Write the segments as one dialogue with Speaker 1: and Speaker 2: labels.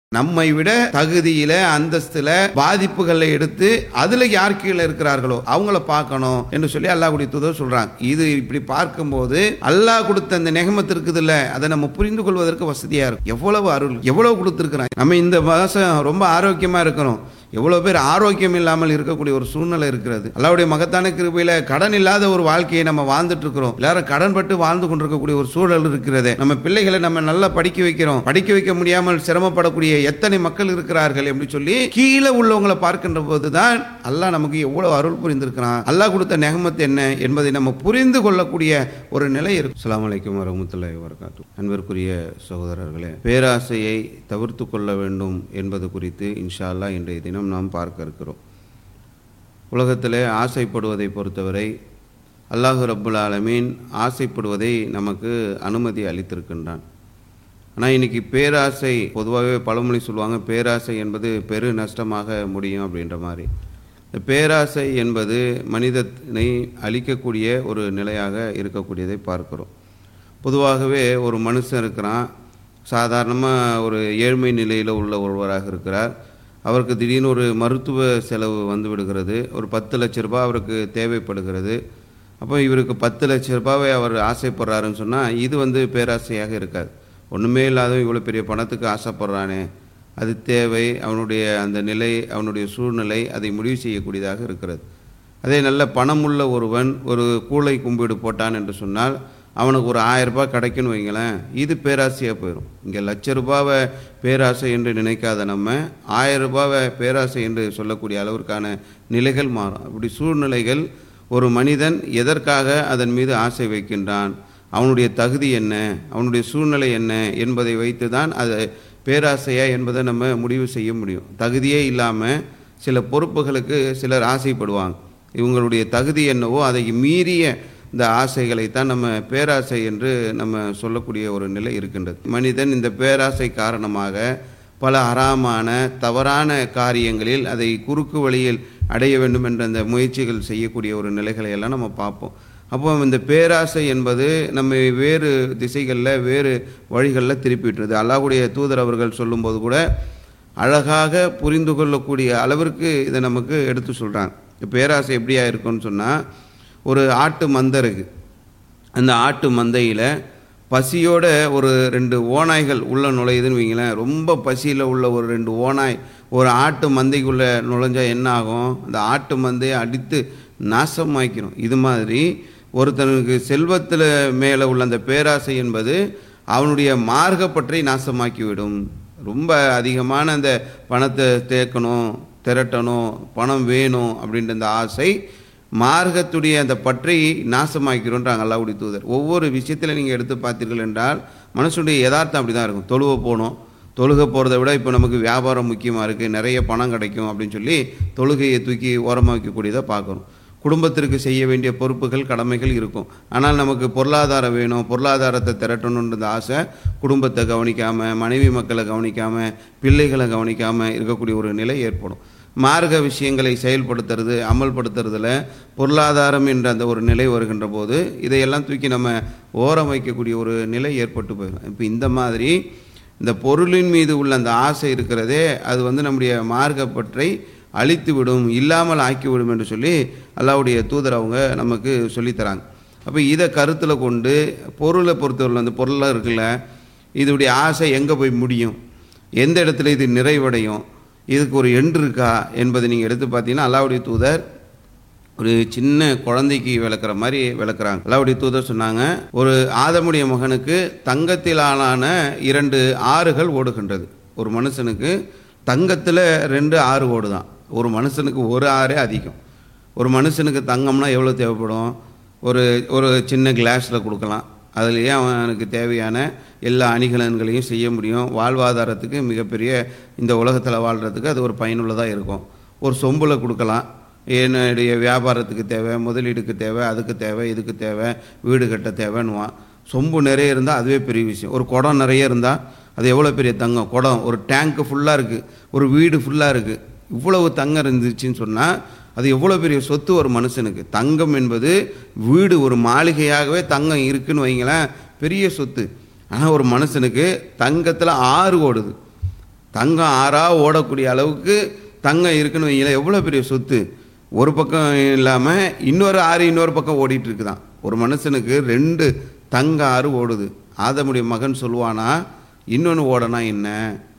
Speaker 1: நம்மை விட தகுதியில அந்தஸ்துல பாதிப்புகளை எடுத்து அதுல யார் கீழே இருக்கிறார்களோ அவங்கள பார்க்கணும் என்று சொல்லி அல்லாஹ் கூடிய தூதர் சொல்றாங்க இது இப்படி பார்க்கும்போது அல்லாஹ் கொடுத்த அந்த நெகமத்து இருக்குதுல்ல அதை நம்ம புரிந்து கொள்வதற்கு வசதியா இருக்கும் எவ்வளவு அருள் எவ்வளவு கொடுத்துருக்கிறான் நம்ம இந்த மாசம் ரொம்ப ஆரோக்கியமா இருக்கிறோம் எவ்வளவு பேர் ஆரோக்கியம் இல்லாமல் இருக்கக்கூடிய ஒரு சூழ்நிலை இருக்கிறது அல்லாவுடைய மகத்தான கிருபையில கடன் இல்லாத ஒரு வாழ்க்கையை நம்ம வாழ்ந்துட்டு இருக்கிறோம் எல்லாரும் கடன் பட்டு வாழ்ந்து கொண்டிருக்கக்கூடிய ஒரு சூழல் இருக்கிறது நம்ம பிள்ளைகளை நம்ம நல்லா படிக்க வைக்கிறோம் படிக்க வைக்க முடியாமல் சிரமப்படக்கூடிய எத்தனை மக்கள் இருக்கிறார்கள் என்று சொல்லி கீழே உள்ளவங்களை பார்க்கின்ற போதுதான் அல்லாஹ் நமக்கு எவ்வளவு அருள் புரிந்திருக்கிறான் அல்லாஹ் கொடுத்த நெகமத் என்ன என்பதை நம்ம புரிந்து கொள்ளக்கூடிய ஒரு நிலை இருக்கு அஸ்ஸலாமு அலைக்கும் வரமத்துல்லாஹி வரகாத்து அன்பிற்குரிய சகோதரர்களே பேராசையை தவிர்த்து கொள்ள வேண்டும் என்பது குறித்து இன்ஷா அல்லாஹ் இன்றைய தினம் நாம் பார்க்க இருக்கிறோம் உலகத்திலே ஆசைப்படுவதை பொறுத்தவரை அல்லாஹு ரப்புல் ஆலமீன் ஆசைப்படுவதை நமக்கு அனுமதி அளித்திருக்கின்றான் ஆனால் இன்னைக்கு பேராசை பொதுவாகவே பழமொழி சொல்லுவாங்க பேராசை என்பது பெரு நஷ்டமாக முடியும் அப்படின்ற மாதிரி இந்த பேராசை என்பது மனிதனை அழிக்கக்கூடிய ஒரு நிலையாக இருக்கக்கூடியதை பார்க்கிறோம் பொதுவாகவே ஒரு மனுஷன் இருக்கிறான் சாதாரணமாக ஒரு ஏழ்மை நிலையில் உள்ள ஒருவராக இருக்கிறார் அவருக்கு திடீர்னு ஒரு மருத்துவ செலவு வந்து விடுகிறது ஒரு பத்து லட்ச ரூபாய் அவருக்கு தேவைப்படுகிறது அப்போ இவருக்கு பத்து லட்ச ரூபாவை அவர் ஆசைப்படுறாருன்னு சொன்னால் இது வந்து பேராசையாக இருக்காது ஒன்றுமே இல்லாத இவ்வளோ பெரிய பணத்துக்கு ஆசைப்படுறானே அது தேவை அவனுடைய அந்த நிலை அவனுடைய சூழ்நிலை அதை முடிவு செய்யக்கூடியதாக இருக்கிறது அதே நல்ல பணமுள்ள ஒருவன் ஒரு கூளை கும்பிடு போட்டான் என்று சொன்னால் அவனுக்கு ஒரு ஆயிரம் ரூபாய் கிடைக்குன்னு வைங்களேன் இது பேராசையாக போயிடும் இங்கே லட்ச ரூபாவை பேராசை என்று நினைக்காத நம்ம ஆயிரம் ரூபாவை பேராசை என்று சொல்லக்கூடிய அளவிற்கான நிலைகள் மாறும் அப்படி சூழ்நிலைகள் ஒரு மனிதன் எதற்காக அதன் மீது ஆசை வைக்கின்றான் அவனுடைய தகுதி என்ன அவனுடைய சூழ்நிலை என்ன என்பதை வைத்து தான் அது பேராசையா என்பதை நம்ம முடிவு செய்ய முடியும் தகுதியே இல்லாமல் சில பொறுப்புகளுக்கு சிலர் ஆசைப்படுவாங்க இவங்களுடைய தகுதி என்னவோ அதை மீறிய இந்த ஆசைகளைத்தான் நம்ம பேராசை என்று நம்ம சொல்லக்கூடிய ஒரு நிலை இருக்கின்றது மனிதன் இந்த பேராசை காரணமாக பல அறாமான தவறான காரியங்களில் அதை குறுக்கு வழியில் அடைய வேண்டும் என்ற அந்த முயற்சிகள் செய்யக்கூடிய ஒரு நிலைகளை எல்லாம் நம்ம பார்ப்போம் அப்போ இந்த பேராசை என்பது நம்ம வேறு திசைகளில் வேறு வழிகளில் திருப்பிட்டுருது அல்லாஹ்வுடைய தூதர் அவர்கள் சொல்லும்போது கூட அழகாக புரிந்து கொள்ளக்கூடிய அளவிற்கு இதை நமக்கு எடுத்து சொல்கிறாங்க பேராசை எப்படியா இருக்குன்னு சொன்னால் ஒரு ஆட்டு மந்தை இருக்குது அந்த ஆட்டு மந்தையில் பசியோட ஒரு ரெண்டு ஓநாய்கள் உள்ளே நுழையுதுன்னு வைங்களேன் ரொம்ப பசியில் உள்ள ஒரு ரெண்டு ஓநாய் ஒரு ஆட்டு மந்தைக்குள்ளே நுழைஞ்சா என்ன ஆகும் அந்த ஆட்டு மந்தையை அடித்து நாசமாக்கிறோம் இது மாதிரி ஒருத்தனுக்கு செல்வத்தில் மேலே உள்ள அந்த பேராசை என்பது அவனுடைய மார்க்கப்பற்றை நாசமாக்கிவிடும் ரொம்ப அதிகமான அந்த பணத்தை தேக்கணும் திரட்டணும் பணம் வேணும் அப்படின்ற அந்த ஆசை மார்க்கத்துடைய அந்த பற்றை நாசமாக்கிறோன்றாங்க அல்லாவுடைய தூதர் ஒவ்வொரு விஷயத்தில் நீங்கள் எடுத்து பார்த்தீர்கள் என்றால் மனுஷனுடைய யதார்த்தம் அப்படி தான் இருக்கும் தொழுவ போகணும் தொழுகை போகிறத விட இப்போ நமக்கு வியாபாரம் முக்கியமாக இருக்குது நிறைய பணம் கிடைக்கும் அப்படின்னு சொல்லி தொழுகையை தூக்கி ஓரமாக வைக்கக்கூடியதை பார்க்குறோம் குடும்பத்திற்கு செய்ய வேண்டிய பொறுப்புகள் கடமைகள் இருக்கும் ஆனால் நமக்கு பொருளாதாரம் வேணும் பொருளாதாரத்தை திரட்டணுன்ற ஆசை குடும்பத்தை கவனிக்காமல் மனைவி மக்களை கவனிக்காமல் பிள்ளைகளை கவனிக்காமல் இருக்கக்கூடிய ஒரு நிலை ஏற்படும் மார்க்க விஷயங்களை செயல்படுத்துறது அமல்படுத்துறதுல பொருளாதாரம் என்ற அந்த ஒரு நிலை வருகின்ற போது இதையெல்லாம் தூக்கி நம்ம ஓரம் வைக்கக்கூடிய ஒரு நிலை ஏற்பட்டு போயிடும் இப்போ இந்த மாதிரி இந்த பொருளின் மீது உள்ள அந்த ஆசை இருக்கிறதே அது வந்து நம்முடைய மார்க்கப்பற்றை அழித்து விடும் இல்லாமல் ஆக்கிவிடும் என்று சொல்லி அல்லாவுடைய தூதர் அவங்க நமக்கு சொல்லித்தராங்க அப்போ இதை கருத்தில் கொண்டு பொருளை பொறுத்தவரை அந்த பொருளாக இருக்குல்ல இதோடைய ஆசை எங்கே போய் முடியும் எந்த இடத்துல இது நிறைவடையும் இதுக்கு ஒரு எண்டு இருக்கா என்பதை நீங்கள் எடுத்து பார்த்தீங்கன்னா அல்லாவுடைய தூதர் ஒரு சின்ன குழந்தைக்கு விளக்குற மாதிரி விளக்குறாங்க அல்லாவுடைய தூதர் சொன்னாங்க ஒரு ஆதமுடைய மகனுக்கு தங்கத்திலான இரண்டு ஆறுகள் ஓடுகின்றது ஒரு மனுஷனுக்கு தங்கத்தில் ரெண்டு ஆறு ஓடுதான் ஒரு மனுஷனுக்கு ஒரு ஆறே அதிகம் ஒரு மனுஷனுக்கு தங்கம்னா எவ்வளோ தேவைப்படும் ஒரு ஒரு சின்ன கிளாஸில் கொடுக்கலாம் அதுலேயே அவனுக்கு தேவையான எல்லா அணிகலன்களையும் செய்ய முடியும் வாழ்வாதாரத்துக்கு மிகப்பெரிய இந்த உலகத்தில் வாழ்கிறதுக்கு அது ஒரு பயனுள்ளதாக இருக்கும் ஒரு சொம்பில் கொடுக்கலாம் என்னுடைய வியாபாரத்துக்கு தேவை முதலீடுக்கு தேவை அதுக்கு தேவை இதுக்கு தேவை வீடு கட்ட தேவைன்னுவான் சொம்பு நிறைய இருந்தால் அதுவே பெரிய விஷயம் ஒரு குடம் நிறைய இருந்தால் அது எவ்வளோ பெரிய தங்கம் குடம் ஒரு டேங்க்கு ஃபுல்லாக இருக்குது ஒரு வீடு ஃபுல்லாக இருக்குது இவ்வளவு தங்கம் இருந்துச்சுன்னு சொன்னால் அது எவ்வளோ பெரிய சொத்து ஒரு மனுஷனுக்கு தங்கம் என்பது வீடு ஒரு மாளிகையாகவே தங்கம் இருக்குன்னு வைங்களேன் பெரிய சொத்து ஆனால் ஒரு மனுஷனுக்கு தங்கத்தில் ஆறு ஓடுது தங்கம் ஆறா ஓடக்கூடிய அளவுக்கு தங்கம் இருக்குன்னு வைங்களேன் எவ்வளோ பெரிய சொத்து ஒரு பக்கம் இல்லாமல் இன்னொரு ஆறு இன்னொரு பக்கம் ஓடிட்டு இருக்குதான் ஒரு மனுஷனுக்கு ரெண்டு தங்க ஆறு ஓடுது ஆதமுடைய மகன் சொல்லுவானா இன்னொன்று ஓடனா என்ன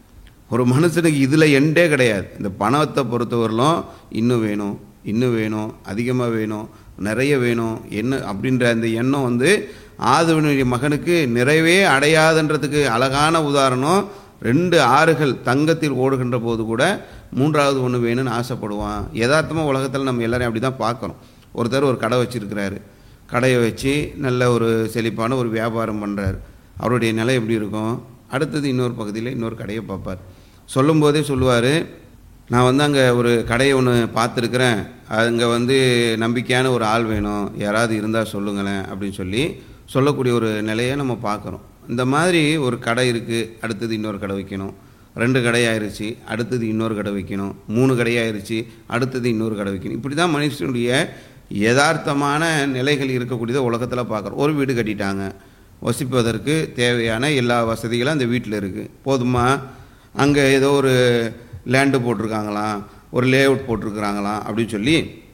Speaker 1: ஒரு மனுஷனுக்கு இதில் எண்டே கிடையாது இந்த பணத்தை பொறுத்தவரையிலும் இன்னும் வேணும் இன்னும் வேணும் அதிகமாக வேணும் நிறைய வேணும் என்ன அப்படின்ற அந்த எண்ணம் வந்து ஆதவனுடைய மகனுக்கு நிறைவே அடையாதுன்றதுக்கு அழகான உதாரணம் ரெண்டு ஆறுகள் தங்கத்தில் ஓடுகின்ற போது கூட மூன்றாவது ஒன்று வேணும்னு ஆசைப்படுவான் யதார்த்தமாக உலகத்தில் நம்ம எல்லாரையும் அப்படி தான் பார்க்குறோம் ஒருத்தர் ஒரு கடை வச்சிருக்கிறாரு கடையை வச்சு நல்ல ஒரு செழிப்பான ஒரு வியாபாரம் பண்ணுறாரு அவருடைய நிலை எப்படி இருக்கும் அடுத்தது இன்னொரு பகுதியில் இன்னொரு கடையை பார்ப்பார் சொல்லும்போதே சொல்லுவார் நான் வந்து அங்கே ஒரு கடையை ஒன்று பார்த்துருக்குறேன் அங்கே வந்து நம்பிக்கையான ஒரு ஆள் வேணும் யாராவது இருந்தால் சொல்லுங்களேன் அப்படின்னு சொல்லி சொல்லக்கூடிய ஒரு நிலையை நம்ம பார்க்குறோம் இந்த மாதிரி ஒரு கடை இருக்குது அடுத்தது இன்னொரு கடை வைக்கணும் ரெண்டு கடை ஆயிருச்சு அடுத்தது இன்னொரு கடை வைக்கணும் மூணு கடை ஆயிருச்சு அடுத்தது இன்னொரு கடை வைக்கணும் இப்படி தான் மனுஷனுடைய யதார்த்தமான நிலைகள் இருக்கக்கூடியதை உலகத்தில் பார்க்குறோம் ஒரு வீடு கட்டிட்டாங்க வசிப்பதற்கு தேவையான எல்லா வசதிகளும் அந்த வீட்டில் இருக்குது போதுமா அங்கே ஏதோ ஒரு லேண்டு போட்டிருக்காங்களாம் ஒரு லே அவுட் போட்டிருக்கிறாங்களாம் அப்படின்னு சொல்லி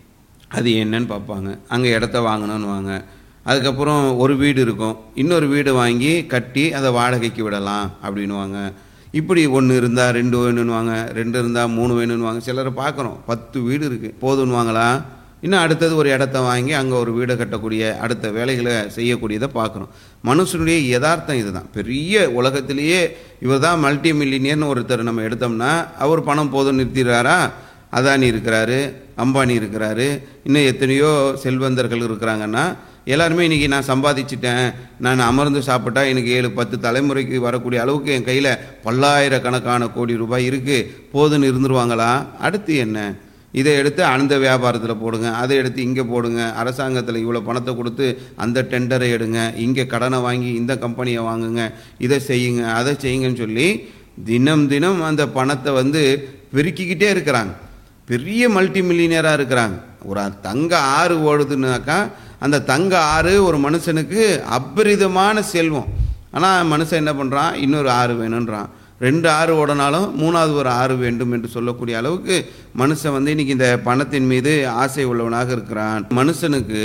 Speaker 1: அது என்னன்னு பார்ப்பாங்க அங்கே இடத்த வாங்கணும்னு வாங்க அதுக்கப்புறம் ஒரு வீடு இருக்கும் இன்னொரு வீடு வாங்கி கட்டி அதை வாடகைக்கு விடலாம் அப்படின்னுவாங்க இப்படி ஒன்று இருந்தால் ரெண்டு வேணும்னுவாங்க ரெண்டு இருந்தால் மூணு வேணும்னுவாங்க சிலரை பார்க்குறோம் பத்து வீடு இருக்குது போதுன்னுவாங்களா இன்னும் அடுத்தது ஒரு இடத்த வாங்கி அங்கே ஒரு வீடை கட்டக்கூடிய அடுத்த வேலைகளை செய்யக்கூடியதை பார்க்குறோம் மனுஷனுடைய யதார்த்தம் இதுதான் பெரிய உலகத்திலேயே இவர் தான் மல்டி மில்லினியர்னு ஒருத்தர் நம்ம எடுத்தோம்னா அவர் பணம் போதும் நிறுத்திடுறாரா அதானி இருக்கிறாரு அம்பானி இருக்கிறாரு இன்னும் எத்தனையோ செல்வந்தர்கள் இருக்கிறாங்கன்னா எல்லாருமே இன்றைக்கி நான் சம்பாதிச்சிட்டேன் நான் அமர்ந்து சாப்பிட்டா எனக்கு ஏழு பத்து தலைமுறைக்கு வரக்கூடிய அளவுக்கு என் கையில் பல்லாயிரக்கணக்கான கோடி ரூபாய் இருக்குது போதுன்னு இருந்துருவாங்களா அடுத்து என்ன இதை எடுத்து அந்த வியாபாரத்தில் போடுங்க அதை எடுத்து இங்கே போடுங்க அரசாங்கத்தில் இவ்வளோ பணத்தை கொடுத்து அந்த டெண்டரை எடுங்க இங்கே கடனை வாங்கி இந்த கம்பெனியை வாங்குங்க இதை செய்யுங்க அதை செய்யுங்கன்னு சொல்லி தினம் தினம் அந்த பணத்தை வந்து பெருக்கிக்கிட்டே இருக்கிறாங்க பெரிய மல்டி மில்லியனராக இருக்கிறாங்க ஒரு தங்க ஆறு ஓடுதுன்னாக்கா அந்த தங்க ஆறு ஒரு மனுஷனுக்கு அபரிதமான செல்வம் ஆனால் மனுஷன் என்ன பண்ணுறான் இன்னொரு ஆறு வேணுன்றான் ரெண்டு ஆறு ஓடனாலும் மூணாவது ஒரு ஆறு வேண்டும் என்று சொல்லக்கூடிய அளவுக்கு மனுஷன் வந்து இன்னைக்கு இந்த பணத்தின் மீது ஆசை உள்ளவனாக இருக்கிறான் மனுஷனுக்கு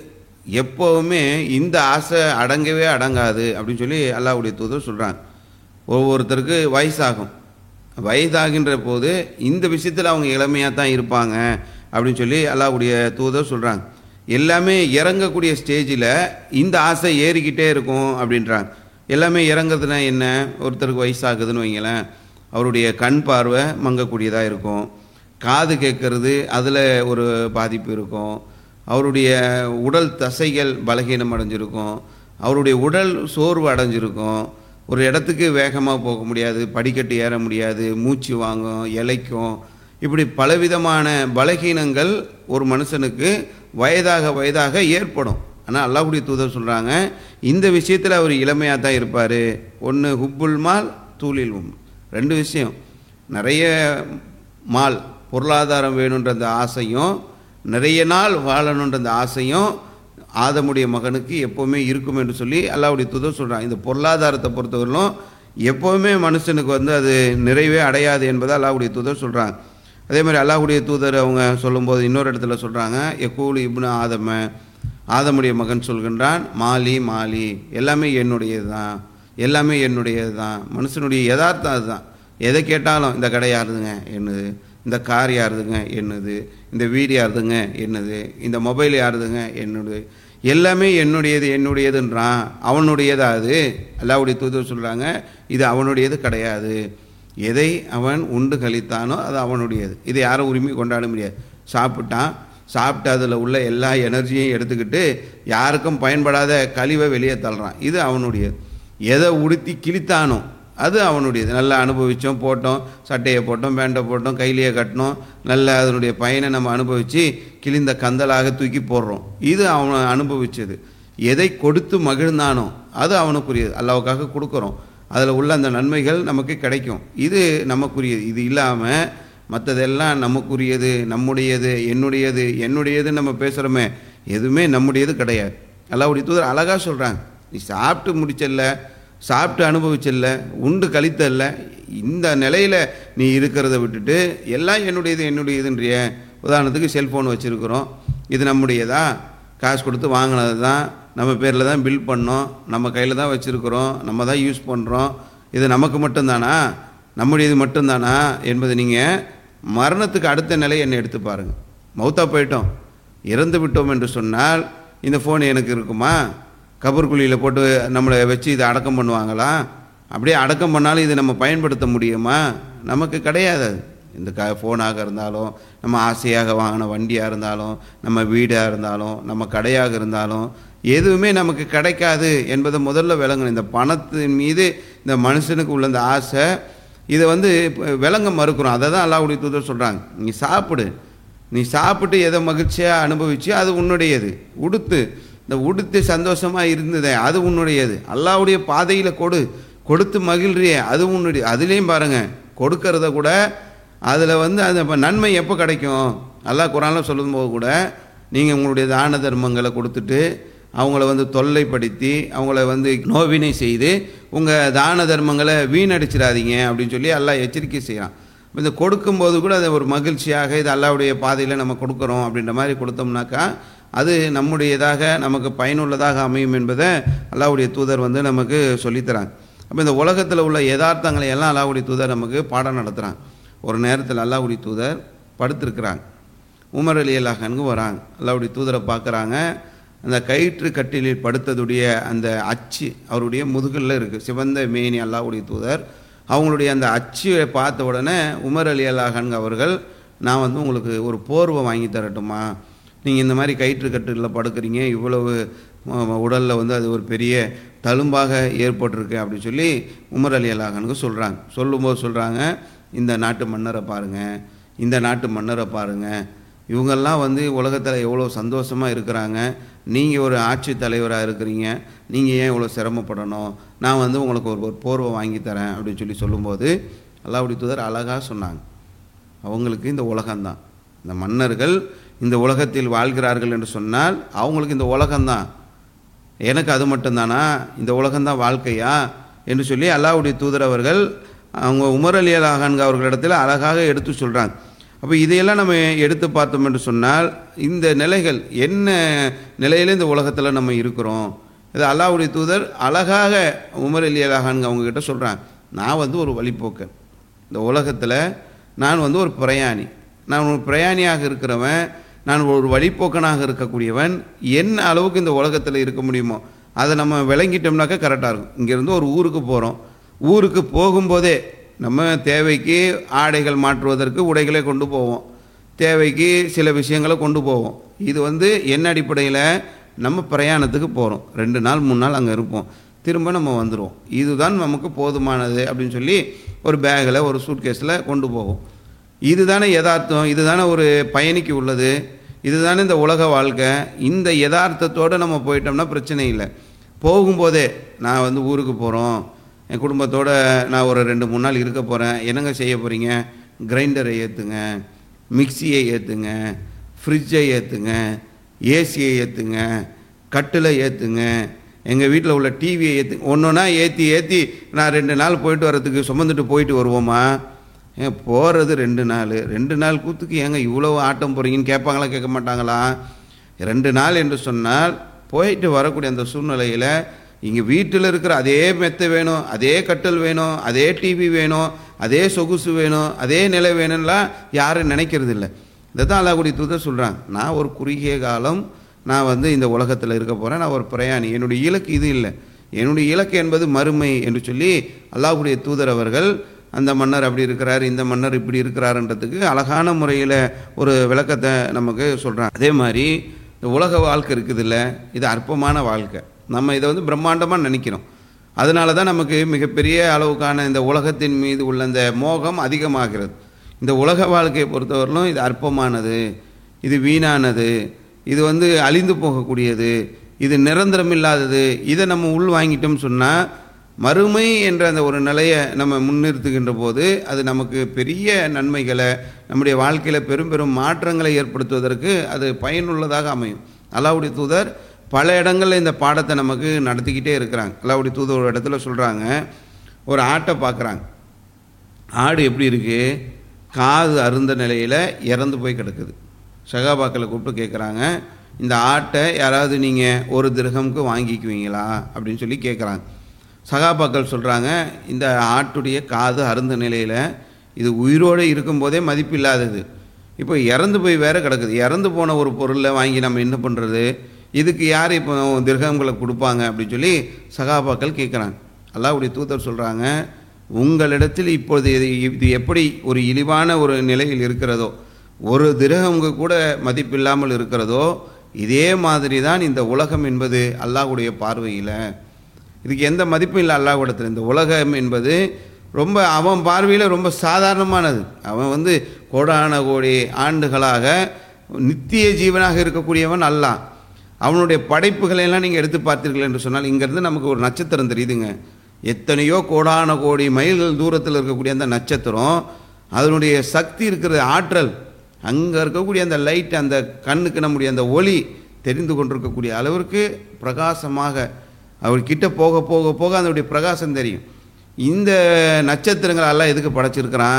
Speaker 1: எப்போவுமே இந்த ஆசை அடங்கவே அடங்காது அப்படின்னு சொல்லி அல்லாவுடைய தூதர் சொல்கிறாங்க ஒவ்வொருத்தருக்கு வயசாகும் வயதாகின்ற போது இந்த விஷயத்தில் அவங்க இளமையாக தான் இருப்பாங்க அப்படின்னு சொல்லி அல்லாவுடைய தூதர் சொல்கிறாங்க எல்லாமே இறங்கக்கூடிய ஸ்டேஜில் இந்த ஆசை ஏறிக்கிட்டே இருக்கும் அப்படின்றாங்க எல்லாமே இறங்குறதுனா என்ன ஒருத்தருக்கு வயசாகுதுன்னு வைங்களேன் அவருடைய கண் பார்வை மங்கக்கூடியதாக இருக்கும் காது கேட்கறது அதில் ஒரு பாதிப்பு இருக்கும் அவருடைய உடல் தசைகள் பலகீனம் அடைஞ்சிருக்கும் அவருடைய உடல் சோர்வு அடைஞ்சிருக்கும் ஒரு இடத்துக்கு வேகமாக போக முடியாது படிக்கட்டு ஏற முடியாது மூச்சு வாங்கும் இலைக்கும் இப்படி பலவிதமான பலகீனங்கள் ஒரு மனுஷனுக்கு வயதாக வயதாக ஏற்படும் ஆனால் அல்லாஹுடைய தூதர் சொல்கிறாங்க இந்த விஷயத்தில் அவர் இளமையாக தான் இருப்பார் ஒன்று ஹுப்புல் மால் தூளில் உம் ரெண்டு விஷயம் நிறைய மால் பொருளாதாரம் வேணுன்ற அந்த ஆசையும் நிறைய நாள் வாழணுன்ற அந்த ஆசையும் ஆதமுடைய மகனுக்கு எப்போவுமே இருக்கும் என்று சொல்லி அல்லாவுடைய தூதர் சொல்கிறான் இந்த பொருளாதாரத்தை பொறுத்தவரையிலும் எப்போவுமே மனுஷனுக்கு வந்து அது நிறைவே அடையாது என்பதை அல்லாவுடைய தூதர் சொல்கிறாங்க அதே மாதிரி அல்லாஹுடைய தூதர் அவங்க சொல்லும்போது இன்னொரு இடத்துல சொல்கிறாங்க எக்கூலு இப்னு ஆதம ஆதமுடைய மகன் சொல்கின்றான் மாலி மாலி எல்லாமே என்னுடையது தான் எல்லாமே என்னுடையது தான் மனுஷனுடைய யதார்த்தம் அதுதான் எதை கேட்டாலும் இந்த கடை யாருதுங்க என்னது இந்த கார் யாருதுங்க என்னது இந்த வீடு யாருதுங்க என்னது இந்த மொபைல் யாருதுங்க என்னது எல்லாமே என்னுடையது என்னுடையதுன்றான் அவனுடையதா அது அல்லாவுடைய தூதர் சொல்கிறாங்க இது அவனுடையது கிடையாது எதை அவன் உண்டு கழித்தானோ அது அவனுடையது இதை யாரும் உரிமை கொண்டாட முடியாது சாப்பிட்டான் சாப்பிட்டு அதில் உள்ள எல்லா எனர்ஜியையும் எடுத்துக்கிட்டு யாருக்கும் பயன்படாத கழிவை வெளியே தள்ளுறான் இது அவனுடையது எதை உடுத்தி கிழித்தானோ அது அவனுடையது நல்லா அனுபவித்தோம் போட்டோம் சட்டையை போட்டோம் பேண்டை போட்டோம் கையிலேயே கட்டினோம் நல்ல அதனுடைய பயனை நம்ம அனுபவித்து கிழிந்த கந்தலாக தூக்கி போடுறோம் இது அவன் அனுபவிச்சது எதை கொடுத்து மகிழ்ந்தானோ அது அவனுக்குரியது அல்லாவுக்காக கொடுக்குறோம் அதில் உள்ள அந்த நன்மைகள் நமக்கு கிடைக்கும் இது நமக்குரியது இது இல்லாமல் மற்றதெல்லாம் நமக்குரியது நம்முடையது என்னுடையது என்னுடையதுன்னு நம்ம பேசுகிறோமே எதுவுமே நம்முடையது கிடையாது அல்லாவுடைய தூதர் அழகாக சொல்கிறாங்க நீ சாப்பிட்டு முடிச்சல்ல சாப்பிட்டு அனுபவிச்சில்ல உண்டு கழித்தல்ல இந்த நிலையில் நீ இருக்கிறத விட்டுட்டு எல்லாம் என்னுடையது என்னுடையதுன்றிய உதாரணத்துக்கு செல்ஃபோன் வச்சுருக்குறோம் இது நம்முடையதா காசு கொடுத்து வாங்கினது தான் நம்ம பேரில் தான் பில் பண்ணோம் நம்ம கையில் தான் வச்சுருக்குறோம் நம்ம தான் யூஸ் பண்ணுறோம் இது நமக்கு மட்டும்தானா நம்முடையது மட்டும்தானா என்பதை நீங்கள் மரணத்துக்கு அடுத்த நிலை என்னை எடுத்து பாருங்கள் மௌத்தா போயிட்டோம் இறந்து விட்டோம் என்று சொன்னால் இந்த ஃபோன் எனக்கு இருக்குமா கபர்குழியில் போட்டு நம்மளை வச்சு இதை அடக்கம் பண்ணுவாங்களா அப்படியே அடக்கம் பண்ணாலும் இதை நம்ம பயன்படுத்த முடியுமா நமக்கு கிடையாது அது. இந்த க ஃபோனாக இருந்தாலும் நம்ம ஆசையாக வாங்கின வண்டியாக இருந்தாலும் நம்ம வீடாக இருந்தாலும் நம்ம கடையாக இருந்தாலும் எதுவுமே நமக்கு கிடைக்காது என்பதை முதல்ல விளங்கணும் இந்த பணத்தின் மீது இந்த மனுஷனுக்கு உள்ள இந்த ஆசை இதை வந்து இப்ப விளங்க மறுக்கிறோம் அதை தான் அல்லாஹ்வுடைய தூதர் சொல்கிறாங்க நீ சாப்பிடு நீ சாப்பிட்டு எதை மகிழ்ச்சியாக அனுபவிச்சு அது உன்னுடையது உடுத்து இந்த உடுத்து சந்தோஷமாக இருந்ததே அது உன்னுடையது அல்லாஹ்வுடைய பாதையில் கொடு கொடுத்து மகிழ்றியே அது உன்னுடைய அதுலேயும் பாருங்கள் கொடுக்கறத கூட அதில் வந்து அந்த இப்ப நன்மை எப்போ கிடைக்கும் அல்லாஹ் குரானில் சொல்லும்போது கூட நீங்கள் உங்களுடைய தான தர்மங்களை கொடுத்துட்டு அவங்கள வந்து தொல்லைப்படுத்தி அவங்கள வந்து நோவினை செய்து உங்கள் தான தர்மங்களை வீணடிச்சிடாதீங்க அப்படின்னு சொல்லி எல்லாம் எச்சரிக்கை செய்கிறான் இந்த கொடுக்கும்போது கூட அது ஒரு மகிழ்ச்சியாக இது அல்லாவுடைய பாதையில் நம்ம கொடுக்குறோம் அப்படின்ற மாதிரி கொடுத்தோம்னாக்கா அது நம்முடையதாக நமக்கு பயனுள்ளதாக அமையும் என்பதை அல்லாவுடைய தூதர் வந்து நமக்கு சொல்லித்தராங்க அப்போ இந்த உலகத்தில் உள்ள யதார்த்தங்களை எல்லாம் அல்லாவுடைய தூதர் நமக்கு பாடம் நடத்துகிறாங்க ஒரு நேரத்தில் அல்லாவுடைய தூதர் படுத்திருக்கிறாங்க உமர் அலி அல்லாஹனுக்கு வராங்க அல்லாவுடைய தூதரை பார்க்குறாங்க அந்த கயிற்று கட்டிலில் படுத்ததுடைய அந்த அச்சு அவருடைய முதுகில் இருக்குது சிவந்த மேனி அல்லாவுடைய தூதர் அவங்களுடைய அந்த அச்சியை பார்த்த உடனே உமர் அலி அல்லாஹன் அவர்கள் நான் வந்து உங்களுக்கு ஒரு போர்வை வாங்கி தரட்டுமா நீங்கள் இந்த மாதிரி கயிற்று கட்டிலில் படுக்கிறீங்க இவ்வளவு உடலில் வந்து அது ஒரு பெரிய தழும்பாக ஏற்பட்டிருக்கு அப்படின்னு சொல்லி உமர் அலி அல்லாஹனுக்கு சொல்கிறாங்க சொல்லும்போது சொல்கிறாங்க இந்த நாட்டு மன்னரை பாருங்கள் இந்த நாட்டு மன்னரை பாருங்கள் இவங்கெல்லாம் வந்து உலகத்தில் எவ்வளோ சந்தோஷமாக இருக்கிறாங்க நீங்கள் ஒரு ஆட்சி தலைவராக இருக்கிறீங்க நீங்கள் ஏன் இவ்வளோ சிரமப்படணும் நான் வந்து உங்களுக்கு ஒரு ஒரு போர்வை வாங்கி தரேன் அப்படின்னு சொல்லி சொல்லும்போது அல்லாவுடைய தூதர் அழகாக சொன்னாங்க அவங்களுக்கு இந்த உலகம்தான் இந்த மன்னர்கள் இந்த உலகத்தில் வாழ்கிறார்கள் என்று சொன்னால் அவங்களுக்கு இந்த உலகம்தான் எனக்கு அது மட்டும்தானா இந்த உலகம்தான் வாழ்க்கையா என்று சொல்லி அல்லாவுடைய தூதர் அவர்கள் அவங்க உமர் அலி அலாஹான்க அவர்களிடத்தில் அழகாக எடுத்து சொல்கிறாங்க அப்போ இதையெல்லாம் நம்ம எடுத்து பார்த்தோம் என்று சொன்னால் இந்த நிலைகள் என்ன நிலையில் இந்த உலகத்தில் நம்ம இருக்கிறோம் இது அல்லாவுடைய தூதர் அழகாக உமர் அலி அலாஹான்க அவங்கக்கிட்ட சொல்கிறாங்க நான் வந்து ஒரு வழிப்போக்கன் இந்த உலகத்தில் நான் வந்து ஒரு பிரயாணி நான் ஒரு பிரயாணியாக இருக்கிறவன் நான் ஒரு வழிப்போக்கனாக இருக்கக்கூடியவன் என்ன அளவுக்கு இந்த உலகத்தில் இருக்க முடியுமோ அதை நம்ம விளங்கிட்டோம்னாக்கா கரெக்டாக இருக்கும் இங்கேருந்து ஒரு ஊருக்கு போகிறோம் ஊருக்கு போகும்போதே நம்ம தேவைக்கு ஆடைகள் மாற்றுவதற்கு உடைகளை கொண்டு போவோம் தேவைக்கு சில விஷயங்களை கொண்டு போவோம் இது வந்து என்ன அடிப்படையில் நம்ம பிரயாணத்துக்கு போகிறோம் ரெண்டு நாள் மூணு நாள் அங்கே இருப்போம் திரும்ப நம்ம வந்துடுவோம் இதுதான் நமக்கு போதுமானது அப்படின்னு சொல்லி ஒரு பேக்கில் ஒரு சூட்கேஸில் கொண்டு போவோம் இதுதானே யதார்த்தம் இதுதானே ஒரு பயணிக்கு உள்ளது இதுதானே இந்த உலக வாழ்க்கை இந்த யதார்த்தத்தோடு நம்ம போயிட்டோம்னா பிரச்சனை இல்லை போகும்போதே நான் வந்து ஊருக்கு போகிறோம் என் குடும்பத்தோடு நான் ஒரு ரெண்டு மூணு நாள் இருக்க போகிறேன் என்னங்க செய்ய போகிறீங்க கிரைண்டரை ஏற்றுங்க மிக்சியை ஏற்றுங்க ஃப்ரிட்ஜை ஏற்றுங்க ஏசியை ஏற்றுங்க கட்டில் ஏற்றுங்க எங்கள் வீட்டில் உள்ள டிவியை ஏற்று ஒன்றுனா ஏற்றி ஏற்றி நான் ரெண்டு நாள் போயிட்டு வரதுக்கு சுமந்துட்டு போயிட்டு வருவோமா ஏன் போகிறது ரெண்டு நாள் ரெண்டு நாள் கூத்துக்கு ஏங்க இவ்வளோ ஆட்டம் போகிறீங்கன்னு கேட்பாங்களா கேட்க மாட்டாங்களா ரெண்டு நாள் என்று சொன்னால் போயிட்டு வரக்கூடிய அந்த சூழ்நிலையில் இங்கே வீட்டில் இருக்கிற அதே மெத்தை வேணும் அதே கட்டல் வேணும் அதே டிவி வேணும் அதே சொகுசு வேணும் அதே நிலை வேணும்லாம் யாரும் நினைக்கிறது இல்லை இதை தான் அல்லாஹுடைய தூதர் சொல்கிறாங்க நான் ஒரு குறுகிய காலம் நான் வந்து இந்த உலகத்தில் இருக்க போகிறேன் நான் ஒரு பிரயாணி என்னுடைய இலக்கு இது இல்லை என்னுடைய இலக்கு என்பது மறுமை என்று சொல்லி அல்லாஹுடைய தூதர் அவர்கள் அந்த மன்னர் அப்படி இருக்கிறார் இந்த மன்னர் இப்படி இருக்கிறாருன்றதுக்கு அழகான முறையில் ஒரு விளக்கத்தை நமக்கு சொல்கிறாங்க அதே மாதிரி இந்த உலக வாழ்க்கை இருக்குதுல்ல இது அற்பமான வாழ்க்கை நம்ம இதை வந்து பிரம்மாண்டமாக நினைக்கிறோம் அதனால தான் நமக்கு மிகப்பெரிய அளவுக்கான இந்த உலகத்தின் மீது உள்ள இந்த மோகம் அதிகமாகிறது இந்த உலக வாழ்க்கையை பொறுத்தவரையிலும் இது அற்பமானது இது வீணானது இது வந்து அழிந்து போகக்கூடியது இது நிரந்தரம் இல்லாதது இதை நம்ம உள் வாங்கிட்டோம்னு சொன்னால் மறுமை என்ற அந்த ஒரு நிலையை நம்ம முன்னிறுத்துகின்ற போது அது நமக்கு பெரிய நன்மைகளை நம்முடைய வாழ்க்கையில் பெரும் பெரும் மாற்றங்களை ஏற்படுத்துவதற்கு அது பயனுள்ளதாக அமையும் அல்லாவுடைய தூதர் பல இடங்களில் இந்த பாடத்தை நமக்கு நடத்திக்கிட்டே இருக்கிறாங்க அல்லாவுடைய தூதர் ஒரு இடத்துல சொல்கிறாங்க ஒரு ஆட்டை பார்க்குறாங்க ஆடு எப்படி இருக்குது காது அருந்த நிலையில் இறந்து போய் கிடக்குது சகாபாக்களை கூப்பிட்டு கேட்குறாங்க இந்த ஆட்டை யாராவது நீங்கள் ஒரு திரகம்க்கு வாங்கிக்குவீங்களா அப்படின்னு சொல்லி கேட்குறாங்க சகாபாக்கள் சொல்கிறாங்க இந்த ஆட்டுடைய காது அருந்த நிலையில் இது உயிரோடு இருக்கும்போதே மதிப்பு இல்லாதது இப்போ இறந்து போய் வேற கிடக்குது இறந்து போன ஒரு பொருளை வாங்கி நம்ம என்ன பண்ணுறது இதுக்கு யார் இப்போ திரகங்களை கொடுப்பாங்க அப்படின்னு சொல்லி சகாபாக்கள் கேட்குறாங்க அல்லாவுடைய தூதர் சொல்கிறாங்க உங்களிடத்தில் இப்பொழுது இது இது எப்படி ஒரு இழிவான ஒரு நிலையில் இருக்கிறதோ ஒரு திரகங்க கூட மதிப்பில்லாமல் இருக்கிறதோ இதே மாதிரி தான் இந்த உலகம் என்பது அல்லாஹ்வுடைய பார்வையில் இதுக்கு எந்த மதிப்பும் இல்லை அல்லாஹ்விடத்தில் இந்த உலகம் என்பது ரொம்ப அவன் பார்வையில் ரொம்ப சாதாரணமானது அவன் வந்து கோடான கோடி ஆண்டுகளாக நித்திய ஜீவனாக இருக்கக்கூடியவன் அல்லாஹ் அவனுடைய படைப்புகளை எல்லாம் நீங்கள் எடுத்து பார்த்தீர்கள் என்று சொன்னால் இங்கேருந்து நமக்கு ஒரு நட்சத்திரம் தெரியுதுங்க எத்தனையோ கோடான கோடி மைல்கள் தூரத்தில் இருக்கக்கூடிய அந்த நட்சத்திரம் அதனுடைய சக்தி இருக்கிற ஆற்றல் அங்கே இருக்கக்கூடிய அந்த லைட் அந்த கண்ணுக்கு நம்முடைய அந்த ஒளி தெரிந்து கொண்டிருக்கக்கூடிய அளவிற்கு பிரகாசமாக அவர்கிட்ட போக போக போக அதனுடைய பிரகாசம் தெரியும் இந்த நட்சத்திரங்கள் எல்லாம் எதுக்கு படைச்சிருக்கிறான்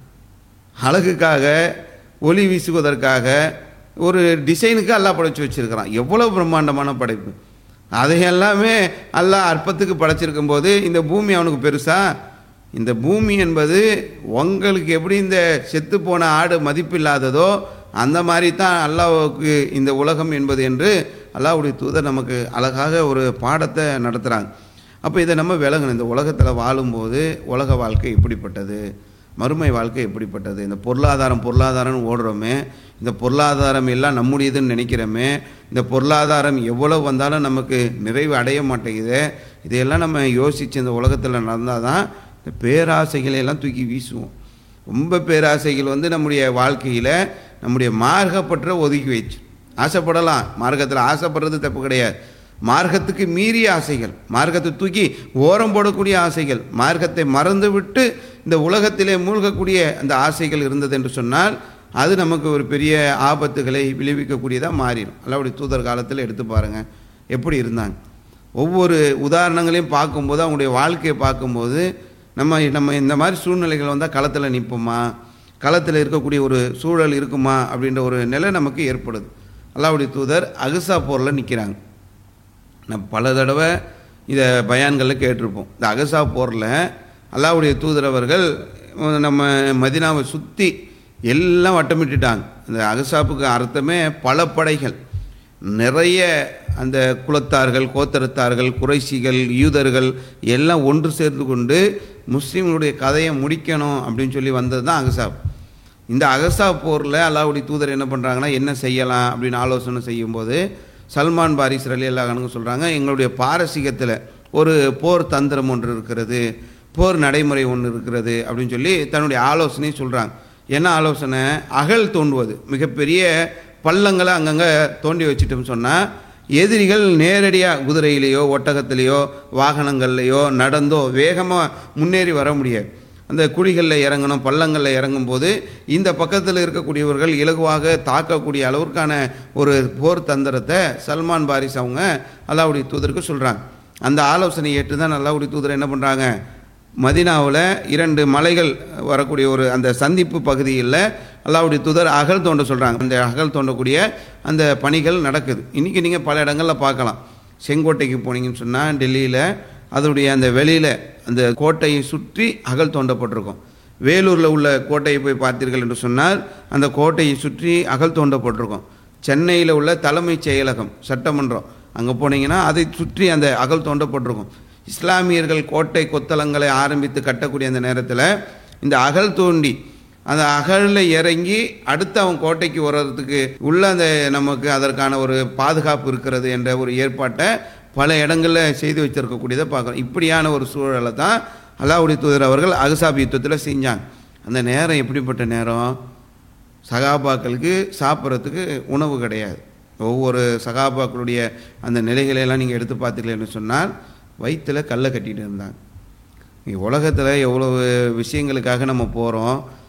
Speaker 1: அழகுக்காக ஒளி வீசுவதற்காக ஒரு டிசைனுக்கு அல்லாஹ் படைச்சு வச்சிருக்கிறான் எவ்வளோ பிரம்மாண்டமான படைப்பு அதை எல்லாமே அல்லாஹ் அற்பத்துக்கு படைச்சிருக்கும் போது இந்த பூமி அவனுக்கு பெருசா இந்த பூமி என்பது உங்களுக்கு எப்படி இந்த செத்து போன ஆடு மதிப்பில்லாததோ அந்த மாதிரி தான் அல்லாஹ்வுக்கு இந்த உலகம் என்பது என்று அல்லாஹ்வுடைய தூதர் நமக்கு அழகாக ஒரு பாடத்தை நடத்துகிறாங்க அப்போ இதை நம்ம விளங்கணும் இந்த உலகத்தில் வாழும்போது உலக வாழ்க்கை எப்படிப்பட்டது மறுமை வாழ்க்கை எப்படிப்பட்டது இந்த பொருளாதாரம் பொருளாதாரம்னு ஓடுறோமே இந்த பொருளாதாரம் எல்லாம் நம்முடையதுன்னு நினைக்கிறோமே இந்த பொருளாதாரம் எவ்வளவு வந்தாலும் நமக்கு நிறைவு அடைய மாட்டேங்குது இதையெல்லாம் நம்ம யோசித்து இந்த உலகத்தில் நடந்தால் தான் இந்த பேராசைகளை எல்லாம் தூக்கி வீசுவோம் ரொம்ப பேராசைகள் வந்து நம்முடைய வாழ்க்கையில் நம்முடைய மார்க்கப்பற்ற ஒதுக்கி வச்சு ஆசைப்படலாம் மார்க்கத்தில் ஆசைப்படுறது தப்பு கிடையாது மார்க்கத்துக்கு மீறிய ஆசைகள் மார்க்கத்தை தூக்கி ஓரம் போடக்கூடிய ஆசைகள் மார்க்கத்தை மறந்து விட்டு இந்த உலகத்திலே மூழ்கக்கூடிய அந்த ஆசைகள் இருந்தது என்று சொன்னால் அது நமக்கு ஒரு பெரிய ஆபத்துகளை விளைவிக்கக்கூடியதாக மாறிடும் அல்லாவுடைய தூதர் காலத்தில் எடுத்து பாருங்கள் எப்படி இருந்தாங்க ஒவ்வொரு உதாரணங்களையும் பார்க்கும்போது அவங்களுடைய வாழ்க்கையை பார்க்கும்போது நம்ம நம்ம இந்த மாதிரி சூழ்நிலைகள் வந்தால் களத்தில் நிற்போமா களத்தில் இருக்கக்கூடிய ஒரு சூழல் இருக்குமா அப்படின்ற ஒரு நிலை நமக்கு ஏற்படுது அல்லாவுடைய தூதர் அகுசா போரில் நிற்கிறாங்க நம்ம பல தடவை இதை பயான்களில் கேட்டிருப்போம் இந்த அகசா போரில் அல்லாவுடைய தூதர் அவர்கள் நம்ம மதினாவை சுற்றி எல்லாம் வட்டமிட்டுட்டாங்க இந்த அகசாப்புக்கு அர்த்தமே பல படைகள் நிறைய அந்த குலத்தார்கள் கோத்தரத்தார்கள் குறைசிகள் யூதர்கள் எல்லாம் ஒன்று சேர்ந்து கொண்டு முஸ்லீம்களுடைய கதையை முடிக்கணும் அப்படின்னு சொல்லி வந்தது தான் அகசாப் இந்த அகசா போரில் அல்லாவுடைய தூதர் என்ன பண்ணுறாங்கன்னா என்ன செய்யலாம் அப்படின்னு ஆலோசனை செய்யும்போது சல்மான் பாரிஸ் அலி அல்லாஹனுங்க சொல்கிறாங்க எங்களுடைய பாரசீகத்தில் ஒரு போர் தந்திரம் ஒன்று இருக்கிறது போர் நடைமுறை ஒன்று இருக்கிறது அப்படின்னு சொல்லி தன்னுடைய ஆலோசனையை சொல்கிறாங்க என்ன ஆலோசனை அகல் தோண்டுவது மிகப்பெரிய பள்ளங்களை அங்கங்கே தோண்டி வச்சுட்டோம்னு சொன்னால் எதிரிகள் நேரடியாக குதிரையிலேயோ ஒட்டகத்திலேயோ வாகனங்கள்லையோ நடந்தோ வேகமாக முன்னேறி வர முடியாது அந்த குழிகளில் இறங்கணும் பள்ளங்களில் இறங்கும் போது இந்த பக்கத்தில் இருக்கக்கூடியவர்கள் இலகுவாக தாக்கக்கூடிய அளவிற்கான ஒரு போர் தந்திரத்தை சல்மான் பாரிஸ் அவங்க அல்லாவுடைய தூதருக்கு சொல்கிறாங்க அந்த ஆலோசனை ஏற்று தான் அல்லாவுடைய தூதர் என்ன பண்ணுறாங்க மதினாவில் இரண்டு மலைகள் வரக்கூடிய ஒரு அந்த சந்திப்பு பகுதியில் அல்லாவுடைய தூதர் அகல் தோண்ட சொல்கிறாங்க அந்த அகல் தோண்டக்கூடிய அந்த பணிகள் நடக்குது இன்றைக்கி நீங்கள் பல இடங்களில் பார்க்கலாம் செங்கோட்டைக்கு போனீங்கன்னு சொன்னால் டெல்லியில் அதனுடைய அந்த வெளியில் அந்த கோட்டையை சுற்றி அகல் தோண்டப்பட்டிருக்கும் வேலூரில் உள்ள கோட்டையை போய் பார்த்தீர்கள் என்று சொன்னால் அந்த கோட்டையை சுற்றி அகல் தோண்டப்பட்டிருக்கும் சென்னையில் உள்ள தலைமைச் செயலகம் சட்டமன்றம் அங்கே போனீங்கன்னா அதை சுற்றி அந்த அகல் தோண்டப்பட்டிருக்கும் இஸ்லாமியர்கள் கோட்டை கொத்தளங்களை ஆரம்பித்து கட்டக்கூடிய அந்த நேரத்தில் இந்த அகல் தோண்டி அந்த அகலில் இறங்கி அடுத்து அவன் கோட்டைக்கு வர்றதுக்கு உள்ள அந்த நமக்கு அதற்கான ஒரு பாதுகாப்பு இருக்கிறது என்ற ஒரு ஏற்பாட்டை பல இடங்களில் செய்து வச்சிருக்கக்கூடியதை பார்க்குறோம் இப்படியான ஒரு சூழலை தான் அல்லாவுடைய தூதர் அவர்கள் அகசாப் யுத்தத்தில் செஞ்சாங்க அந்த நேரம் எப்படிப்பட்ட நேரம் சகாபாக்களுக்கு சாப்பிட்றதுக்கு உணவு கிடையாது ஒவ்வொரு சகாபாக்களுடைய அந்த நிலைகளையெல்லாம் நீங்கள் எடுத்து பார்த்தீங்களேன்னு சொன்னால் வயிற்றில் கல்லை கட்டிகிட்டு இருந்தாங்க உலகத்தில் எவ்வளவு விஷயங்களுக்காக நம்ம போகிறோம்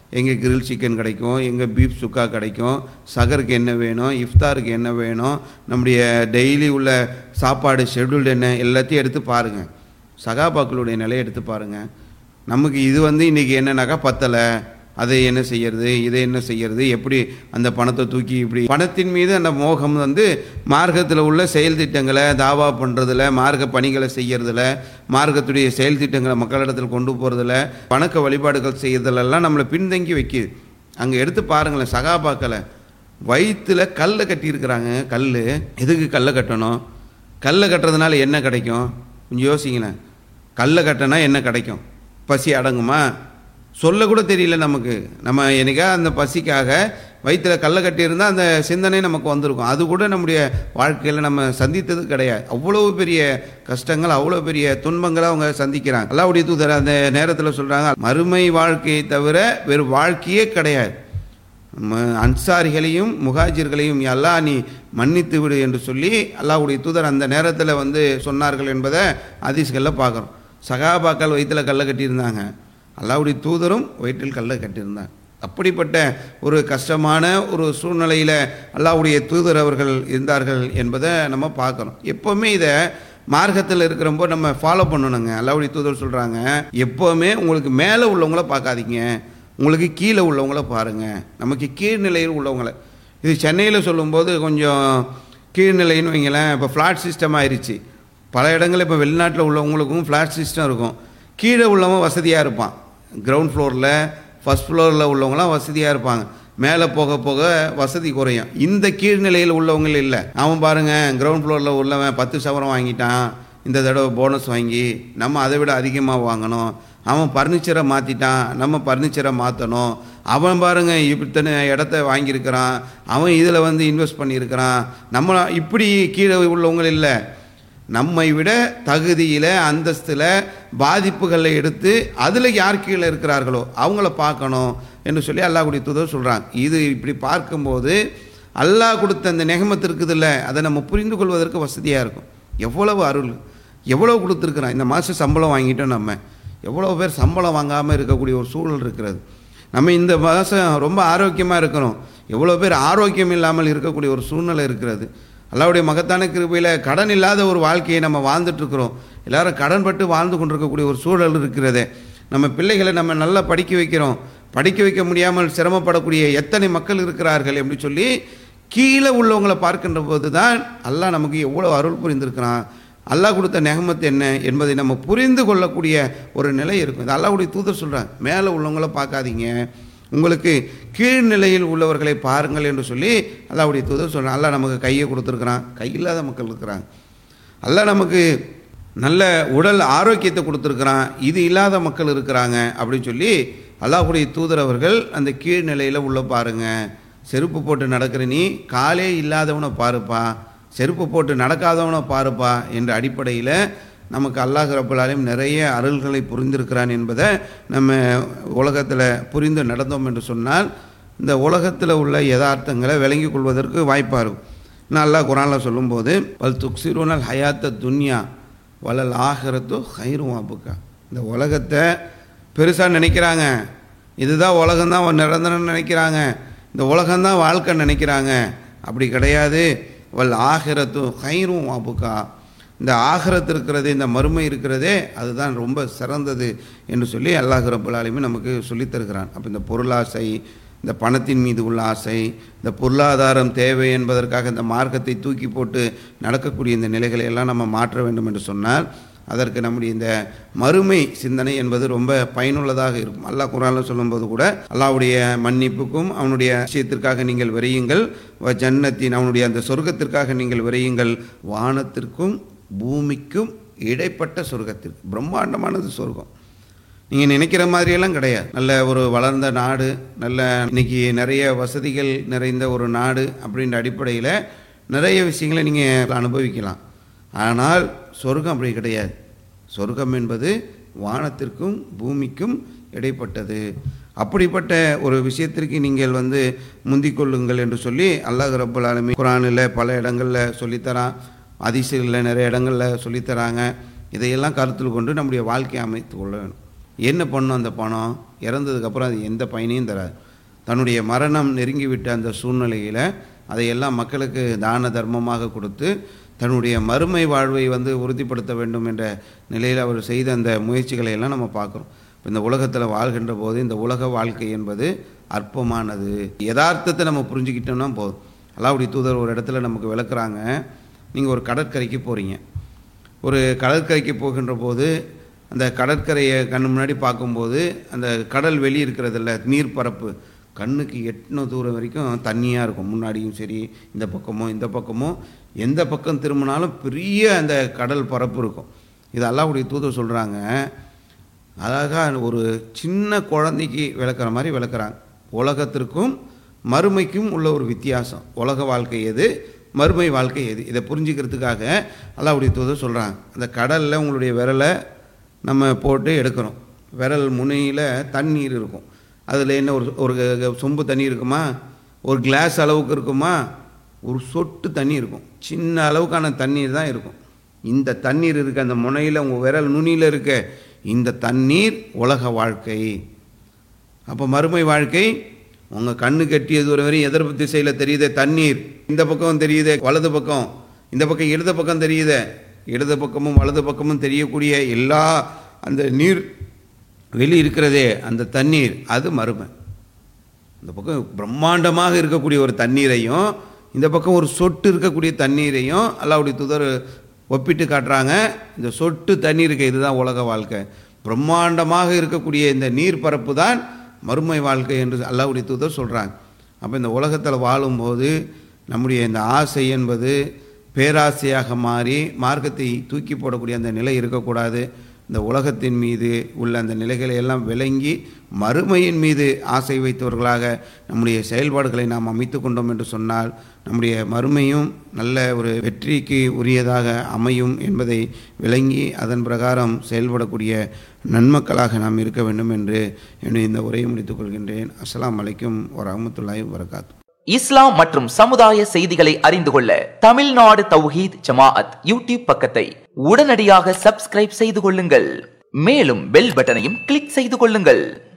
Speaker 1: எங்கே கிரில் சிக்கன் கிடைக்கும் எங்கே பீஃப் சுக்கா கிடைக்கும் சகருக்கு என்ன வேணும் இஃப்தாருக்கு என்ன வேணும் நம்முடைய டெய்லி உள்ள சாப்பாடு ஷெட்யூல்டு என்ன எல்லாத்தையும் எடுத்து பாருங்கள் சகாபாக்களுடைய நிலையை எடுத்து பாருங்கள் நமக்கு இது வந்து இன்றைக்கி என்னன்னாக்கா பத்தலை அதை என்ன செய்யறது இதை என்ன செய்யறது எப்படி அந்த பணத்தை தூக்கி இப்படி பணத்தின் மீது அந்த மோகம் வந்து மார்க்கத்தில் உள்ள செயல் திட்டங்களை தாவா பண்ணுறதுல மார்க்க பணிகளை செய்யறதுல மார்க்கத்துடைய செயல் திட்டங்களை மக்களிடத்தில் கொண்டு போகிறதுல வணக்க வழிபாடுகள் செய்யறதுலெல்லாம் நம்மளை பின்தங்கி வைக்குது அங்கே எடுத்து பாருங்களேன் சகாபாக்களை வயிற்றில் கல்லை கட்டியிருக்கிறாங்க கல் எதுக்கு கல்லை கட்டணும் கல்லை கட்டுறதுனால என்ன கிடைக்கும் கொஞ்சம் யோசிங்களேன் கல்லை கட்டினா என்ன கிடைக்கும் பசி அடங்குமா சொல்ல கூட தெரியல நமக்கு நம்ம என்னைக்கா அந்த பசிக்காக வயிற்றில் கல்லை கட்டியிருந்தால் அந்த சிந்தனை நமக்கு வந்திருக்கும் அது கூட நம்முடைய வாழ்க்கையில் நம்ம சந்தித்தது கிடையாது அவ்வளோ பெரிய கஷ்டங்கள் அவ்வளோ பெரிய துன்பங்களை அவங்க சந்திக்கிறாங்க அல்லாவுடைய தூதர் அந்த நேரத்தில் சொல்கிறாங்க மறுமை வாழ்க்கையை தவிர வேறு வாழ்க்கையே கிடையாது ம- அன்சாரிகளையும் முகாஜிர்களையும் எல்லாம் நீ மன்னித்து விடு என்று சொல்லி அல்லாஹ்வுடைய தூதர் அந்த நேரத்தில் வந்து சொன்னார்கள் என்பதை ஹதீஸ்களில் பார்க்குறோம் சகாபாக்கள் வயிற்றில் கல்லை கட்டியிருந்தாங்க அல்லாஹ்வுடைய தூதரும் வயிற்றில் கல்லை கட்டியிருந்தாங்க அப்படிப்பட்ட ஒரு கஷ்டமான ஒரு சூழ்நிலையில் அல்லாஹ்வுடைய தூதர் அவர்கள் இருந்தார்கள் என்பதை நம்ம பார்க்குறோம் எப்போவுமே இதை மார்க்கத்தில் இருக்கிறப்போ நம்ம ஃபாலோ பண்ணணுங்க அல்லாஹ்வுடைய தூதர் சொல்கிறாங்க எப்போவுமே உங்களுக்கு மேலே உள்ளவங்கள பார்க்காதீங்க உங்களுக்கு கீழே உள்ளவங்கள பாருங்கள் நமக்கு கீழ்நிலையில் உள்ளவங்கள இது சென்னையில் சொல்லும்போது கொஞ்சம் கீழ்நிலைன்னு வைங்களேன் இப்போ ஃப்ளாட் சிஸ்டம் ஆயிருச்சு பல இடங்களில் இப்போ வெளிநாட்டில் உள்ளவங்களுக்கும் ஃப்ளாட் சிஸ்டம் இருக்கும் கீழே உள்ளவன் வசதியாக இருப்பான் கிரவுண்ட் ஃப்ளோரில் ஃபஸ்ட் ஃப்ளோரில் உள்ளவங்களாம் வசதியாக இருப்பாங்க மேலே போக போக வசதி குறையும் இந்த கீழ்நிலையில் உள்ளவங்க இல்லை அவன் பாருங்க கிரவுண்ட் ஃப்ளோரில் உள்ளவன் பத்து சவரம் வாங்கிட்டான் இந்த தடவை போனஸ் வாங்கி நம்ம அதை விட அதிகமாக வாங்கணும் அவன் பர்னிச்சரை மாற்றிட்டான் நம்ம பர்னிச்சரை மாற்றணும் அவன் பாருங்க இத்தனை இடத்த வாங்கியிருக்கிறான் அவன் இதில் வந்து இன்வெஸ்ட் பண்ணியிருக்கிறான் நம்ம இப்படி கீழே உள்ளவங்க இல்லை நம்மை விட தகுதியில் அந்தஸ்தில் பாதிப்புகளை எடுத்து அதில் யார் கீழே இருக்கிறார்களோ அவங்கள பார்க்கணும் என்று சொல்லி அல்லாஹ்வுடைய தூதர் சொல்கிறாங்க இது இப்படி பார்க்கும்போது அல்லாஹ் கொடுத்த அந்த நெகமத்து இருக்குதுல்ல அதை நம்ம புரிந்து கொள்வதற்கு வசதியாக இருக்கும் எவ்வளவு அருள் எவ்வளோ கொடுத்துருக்குறான் இந்த மாதம் சம்பளம் வாங்கிட்டோம் நம்ம எவ்வளோ பேர் சம்பளம் வாங்காமல் இருக்கக்கூடிய ஒரு சூழல் இருக்கிறது நம்ம இந்த மாதம் ரொம்ப ஆரோக்கியமாக இருக்கிறோம் எவ்வளோ பேர் ஆரோக்கியம் இல்லாமல் இருக்கக்கூடிய ஒரு சூழ்நிலை இருக்கிறது அல்லாவுடைய மகத்தான கிருபையில் கடன் இல்லாத ஒரு வாழ்க்கையை நம்ம வாழ்ந்துட்டு இருக்கிறோம் எல்லாரும் கடன் பட்டு வாழ்ந்து கொண்டிருக்கக்கூடிய ஒரு சூழல் இருக்கிறதே நம்ம பிள்ளைகளை நம்ம நல்லா படிக்க வைக்கிறோம் படிக்க வைக்க முடியாமல் சிரமப்படக்கூடிய எத்தனை மக்கள் இருக்கிறார்கள் எப்படி சொல்லி கீழே உள்ளவங்களை பார்க்கின்ற போது தான் அல்லாஹ் நமக்கு எவ்வளோ அருள் புரிந்திருக்கிறான் அல்லாஹ் கொடுத்த நெகமத்து என்ன என்பதை நம்ம புரிந்து கொள்ளக்கூடிய ஒரு நிலை இருக்கும் இது அல்லாஹ்வுடைய தூதர் சொல்கிறாங்க மேலே உள்ளவங்கள பார்க்காதீங்க உங்களுக்கு கீழ்நிலையில் உள்ளவர்களை பாருங்கள் என்று சொல்லி அல்லாஹ்வுடைய தூதர் சொல்கிறான் அல்லாஹ் நமக்கு கையை கொடுத்துருக்குறான் கை இல்லாத மக்கள் இருக்கிறாங்க அல்லாஹ் நமக்கு நல்ல உடல் ஆரோக்கியத்தை கொடுத்துருக்குறான் இது இல்லாத மக்கள் இருக்கிறாங்க அப்படின்னு சொல்லி அல்லாஹ்வுடைய தூதர் அவர்கள் அந்த கீழ்நிலையில் உள்ள பாருங்க செருப்பு போட்டு நடக்கிற நீ காலே இல்லாதவனை பாருப்பா செருப்பு போட்டு நடக்காதவனை பாருப்பா என்ற அடிப்படையில் நமக்கு அல்லாஹ் ரபுல்லாலையும் நிறைய அருள்களை புரிந்திருக்கிறான் என்பதை நம்ம உலகத்தில் புரிந்து நடந்தோம் என்று சொன்னால் இந்த உலகத்தில் உள்ள யதார்த்தங்களை விளங்கிக் கொள்வதற்கு வாய்ப்பாக இருக்கும் நான் அல்லாஹ் குரானில் சொல்லும்போது பல் துக்சிரோனல் ஹயாத்த துன்யா வலல் ஆஹரத்து ஹைரும் வாப்புக்கா இந்த உலகத்தை பெருசாக நினைக்கிறாங்க இதுதான் உலகம்தான் நிரந்தரம் நினைக்கிறாங்க இந்த உலகம்தான் வாழ்க்கை நினைக்கிறாங்க அப்படி கிடையாது வல் ஆகிரத்து ஹைரும் வாப்புக்கா இந்த ஆகிரத்து இருக்கிறது இந்த மறுமை இருக்கிறதே அதுதான் ரொம்ப சிறந்தது என்று சொல்லி அல்லாஹ் ரபுல் ஆலமீன் நமக்கு சொல்லித் தருகிறான் அப்போ இந்த பொருளாசை இந்த பணத்தின் மீது உள்ள ஆசை இந்த பொருளாதாரம் தேவை என்பதற்காக இந்த மார்க்கத்தை தூக்கி போட்டு நடக்கக்கூடிய இந்த நிலைகளை எல்லாம் நம்ம மாற்ற வேண்டும் என்று சொன்னால் அதற்கு நம்முடைய இந்த மறுமை சிந்தனை என்பது ரொம்ப பயனுள்ளதாக இருக்கும் அல்லாஹ் குரானில் சொல்லும்போது கூட அல்லாஹ்வுடைய மன்னிப்புக்கும் அவனுடைய விஷயத்திற்காக நீங்கள் விரையுங்கள் வ ஜன்னத்தின் அவனுடைய அந்த சொர்க்கத்திற்காக நீங்கள் விரையுங்கள் வானத்திற்கும் பூமிக்கும் இடைப்பட்ட சொர்க்கத்திற்கு பிரம்மாண்டமானது சொர்க்கம் நீங்கள் நினைக்கிற மாதிரியெல்லாம் கிடையாது நல்ல ஒரு வளர்ந்த நாடு நல்ல இன்னைக்கு நிறைய வசதிகள் நிறைந்த ஒரு நாடு அப்படின்ற அடிப்படையில் நிறைய விஷயங்களை நீங்கள் அனுபவிக்கலாம் ஆனால் சொர்க்கம் அப்படி கிடையாது சொர்க்கம் என்பது வானத்திற்கும் பூமிக்கும் இடைப்பட்டது அப்படிப்பட்ட ஒரு விஷயத்திற்கு நீங்கள் வந்து முந்திக் கொள்ளுங்கள் என்று சொல்லி அல்லாஹ் ரப்பல் ஆலமீன் குரானில் பல இடங்களில் சொல்லித்தரான் அதிசயங்களில் நிறைய இடங்களில் சொல்லித்தராங்க இதையெல்லாம் கருத்தில் கொண்டு நம்முடைய வாழ்க்கையை அமைத்து கொள்ள வேணும் என்ன பண்ணும் அந்த பணம் இறந்ததுக்கப்புறம் அது எந்த பயனையும் தராது தன்னுடைய மரணம் நெருங்கிவிட்ட அந்த சூழ்நிலையில் அதையெல்லாம் மக்களுக்கு தான தர்மமாக கொடுத்து தன்னுடைய மறுமை வாழ்வை வந்து உறுதிப்படுத்த வேண்டும் என்ற நிலையில் அவர் செய்த அந்த முயற்சிகளை எல்லாம் நம்ம பார்க்குறோம் இப்போ இந்த உலகத்தில் வாழ்கின்ற போது இந்த உலக வாழ்க்கை என்பது அற்பமானது யதார்த்தத்தை நம்ம புரிஞ்சுக்கிட்டோம்னா போதும் அல்லாவுடைய தூதர் ஒரு இடத்துல நமக்கு விளக்குறாங்க நீங்கள் ஒரு கடற்கரைக்கு போகிறீங்க ஒரு கடற்கரைக்கு போகின்ற போது அந்த கடற்கரையை கண்ணு முன்னாடி பார்க்கும்போது அந்த கடல் வெளி இருக்கிறதில்ல நீர்ப்பரப்பு கண்ணுக்கு எட்டின தூரம் வரைக்கும் தண்ணியாக இருக்கும் முன்னாடியும் சரி இந்த பக்கமும் இந்த பக்கமும் எந்த பக்கம் திரும்பினாலும் பெரிய அந்த கடல் பரப்பு இருக்கும் இது அல்லாஹ்வுடைய தூதர் சொல்கிறாங்க அழகாக ஒரு சின்ன குழந்தைக்கு விளக்குற மாதிரி விளக்குறாங்க உலகத்திற்கும் மறுமைக்கும் உள்ள ஒரு வித்தியாசம் உலக வாழ்க்கை எது மறுமை வாழ்க்கை எது இதை புரிஞ்சுக்கிறதுக்காக அல்லாஹ்வுடைய தூதர் சொல்கிறாங்க அந்த கடலில் உங்களுடைய விரலை நம்ம போட்டு எடுக்கிறோம் விரல் முனையில் தண்ணீர் இருக்கும் அதில் என்ன ஒரு ஒரு சொம்பு தண்ணி இருக்குமா ஒரு கிளாஸ் அளவுக்கு இருக்குமா ஒரு சொட்டு தண்ணி இருக்கும் சின்ன அளவுக்கான தண்ணீர் தான் இருக்கும் இந்த தண்ணீர் இருக்க அந்த முனையில் உங்கள் விரல் நுனியில் இருக்க இந்த தண்ணீர் உலக வாழ்க்கை அப்போ மறுமை வாழ்க்கை உங்கள் கண்ணு கட்டிய தூரம் வரை எதிர்ப்பு திசையில் தெரியுதே தண்ணீர் இந்த பக்கம் தெரியுதே வலது பக்கம் இந்த பக்கம் இடது பக்கம் தெரியுதே இடது பக்கமும் வலது பக்கமும் தெரியக்கூடிய எல்லா அந்த நீர் வெளி இருக்கிறதே அந்த தண்ணீர் அது மறுமை இந்த பக்கம் பிரம்மாண்டமாக இருக்கக்கூடிய ஒரு தண்ணீரையும் இந்த பக்கம் ஒரு சொட்டு இருக்கக்கூடிய தண்ணீரையும் அல்லாவுடைய தூதர் ஒப்பிட்டு காட்டுறாங்க இந்த சொட்டு தண்ணீருக்கு இதுதான் உலக வாழ்க்கை பிரம்மாண்டமாக இருக்கக்கூடிய இந்த நீர் பரப்பு தான் மறுமை வாழ்க்கை என்று அல்லாவுடைய தூதர் சொல்கிறாங்க அப்போ இந்த உலகத்தில் வாழும்போது நம்முடைய இந்த ஆசை என்பது பேராசையாக மாறி மார்க்கத்தை தூக்கி போடக்கூடிய அந்த நிலை இருக்கக்கூடாது இந்த உலகத்தின் மீது உள்ள அந்த நிலைகளை எல்லாம் விளங்கி மறுமையின் மீது ஆசை வைத்தவர்களாக நம்முடைய செயல்பாடுகளை நாம் அமைத்து கொண்டோம் என்று சொன்னால் நம்முடைய மறுமையும் நல்ல ஒரு வெற்றிக்கு உரியதாக அமையும் என்பதை விளங்கி அதன் பிரகாரம் செயல்படக்கூடிய நன்மக்களாக நாம் இருக்க வேண்டும் என்று என்னுடைய இந்த உரையை முடித்துக் கொள்கின்றேன் அஸ்ஸலாமு அலைக்கும் வரஹ்மத்துல்லாஹி வரகாத்து
Speaker 2: இஸ்லாம் மற்றும் சமுதாய செய்திகளை அறிந்து கொள்ள தமிழ்நாடு தௌஹீத் ஜமாஅத் யூடியூப் பக்கத்தை உடனடியாக சப்ஸ்கிரைப் செய்து கொள்ளுங்கள் மேலும் பெல் பட்டனையும் கிளிக் செய்து கொள்ளுங்கள்